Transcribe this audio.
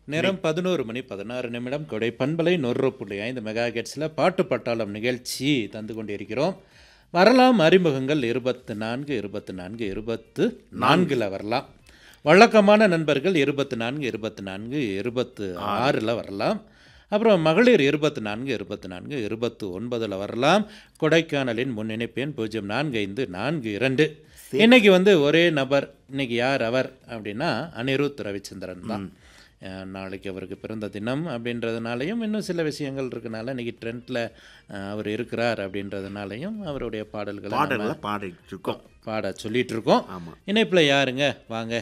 நேரம் பதினோரு மணி பதினாறு நிமிடம் கொடை பண்பலை நொறு புள்ளி ஐந்து மெகா கெட்ஸில் பாட்டு பட்டாளம் நிகழ்ச்சி தந்து கொண்டிருக்கிறோம் வரலாம் அறிமுகங்கள் இருபத்து நான்கு இருபத்து நான்கு இருபத்து நான்கில் வரலாம் வழக்கமான நண்பர்கள் இருபத்து நான்கு இருபத்து நான்கு இருபத்து ஆறில் வரலாம் அப்புறம் மகளிர் இருபத்து நான்கு இருபத்து நான்கு இருபத்து ஒன்பதில் வரலாம் கொடைக்கானலின் முன்னிணைப்பேன் பூஜ்ஜியம் நான்கு ஐந்து நான்கு இரண்டு இன்னைக்கு வந்து ஒரே நபர் இன்னைக்கு யார் அவர் அப்படின்னா அனிருத் ரவிச்சந்திரன் தான் அஹ் நாளைக்கு அவருக்கு பிறந்த தினம் அப்படின்றதுனாலையும் இன்னும் சில விஷயங்கள் இருக்கனால இன்னைக்கு ட்ரெண்டில் அவர் இருக்கிறார் அப்படின்றதுனாலையும் அவருடைய பாடல்களை நம்ம பாடல்களை பாடிட்டு இருக்கோம் பாட சொல்லிட்டு இருக்கோம் ஆமா இணைப்பில் யாருங்க வாங்க